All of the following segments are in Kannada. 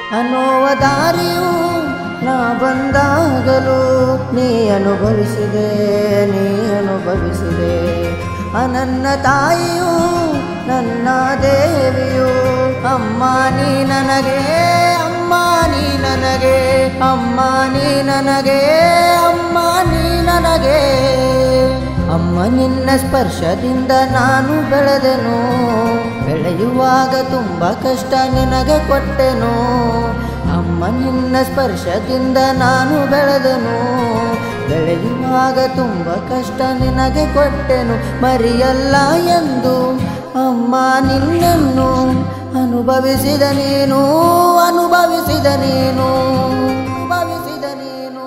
ಅನ್ನುವ ದಾರಿಯು ನಾ ಬಂದಾಗಲು ನೀ ಅನುಭವಿಸಿದೆ ನೀ ಅನುಭವಿಸಿದೆ ಅನನ್ನ ತಾಯಿಯು ನನ್ನ ದೇವಿಯು ಅಮ್ಮ ನೀ ನನಗೆ ಅಮ್ಮ ನೀ ನನಗೆ ಅಮ್ಮ ನೀ ನನಗೆ ಅಮ್ಮ ನೀ ನನಗೆ ಅಮ್ಮ ನಿನ್ನ ಸ್ಪರ್ಶದಿಂದ ನಾನು ಬೆಳೆದೆನು ಬೆಳೆಯುವಾಗ ತುಂಬ ಕಷ್ಟ ನಿನಗೆ ಕೊಟ್ಟೆನು ಅಮ್ಮ ನಿನ್ನ ಸ್ಪರ್ಶದಿಂದ ನಾನು ಬೆಳೆದೆನು ಬೆಳೆಯುವಾಗ ತುಂಬ ಕಷ್ಟ ನಿನಗೆ ಕೊಟ್ಟೆನು ಮರಿಯಲ್ಲ ಎಂದು ಅಮ್ಮ ನಿನ್ನನ್ನು ಅನುಭವಿಸಿದ ನೀನು ಅನುಭವಿಸಿದ ನೀನು ಅನುಭವಿಸಿದ ನೀನು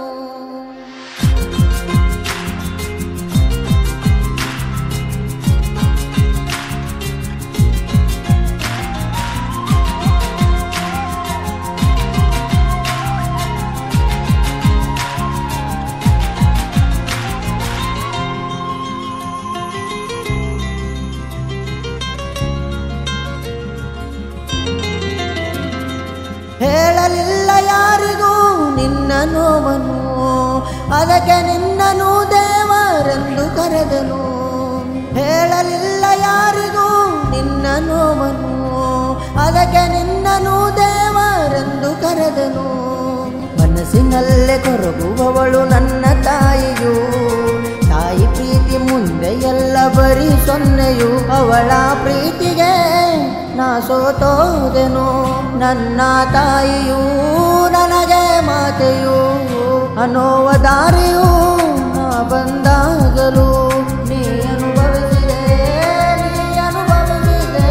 ಹೇಳಲಿಲ್ಲ ಯಾರಿಗೂ ನಿನ್ನ ನೋವನು ಅದಕ್ಕೆ ನಿನ್ನನು ದೇವರೆಂದು ಕರೆದನು ಹೇಳಲಿಲ್ಲ ಯಾರಿಗೂ ನಿನ್ನ ನೋವನು ಅದಕ್ಕೆ ನಿನ್ನನು ದೇವರೆಂದು ಕರೆದನು ಮನಸ್ಸಿನಲ್ಲೇ ಕೊರಗುವವಳು ನನ್ನ ತಾಯಿಯು ತಾಯಿ ಪ್ರೀತಿ ಮುಂದೆ ಎಲ್ಲ ಬರೀ ಸೊನ್ನೆಯು ಅವಳ ಪ್ರೀತಿಗೆ ನಾ ಸೋತೋದೆನು ನನ್ನ ತಾಯಿಯು ನನಗೆ ಮಾತೆಯು ಅನ್ನೋವ ದಾರಿಯು ನಾ ಬಂದಾಗಲು ನೀ ಅನುಭವಿಸಿದೆ ನೀ ಅನುಭವಿಸಿದೆ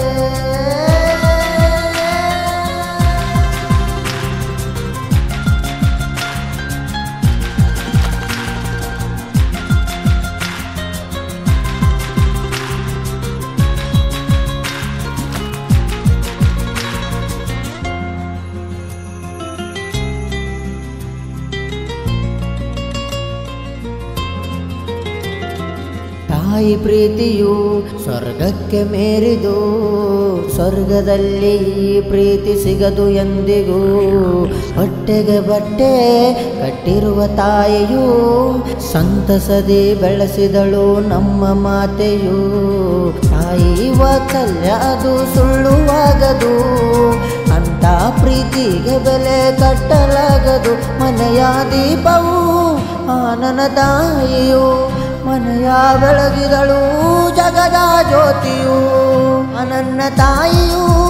ತಾಯಿ ಪ್ರೀತಿಯು ಸ್ವರ್ಗಕ್ಕೆ ಮೇರಿದು ಸ್ವರ್ಗದಲ್ಲಿ ಈ ಪ್ರೀತಿ ಸಿಗದು ಎಂದಿಗೂ ಹೊಟ್ಟೆಗೆ ಬಟ್ಟೆ ಕಟ್ಟಿರುವ ತಾಯಿಯು ಸಂತಸದಿ ಬೆಳೆಸಿದಳು ನಮ್ಮ ಮಾತೆಯು ತಾಯಿ ವಾತ್ಸಲ್ಯ ಅದು ಸುಳ್ಳುವಾಗದು ಅಂತ ಪ್ರೀತಿಗೆ ಬೆಲೆ ಕಟ್ಟಲಾಗದು ಮನೆಯ ದೀಪವು ಆ ನನ್ನ ತಾಯಿಯು ಮನೆಯ ಬೆಳಗಿದಳು ಜಗದ ಜ್ಯೋತಿಯು ನನ್ನ ತಾಯಿಯು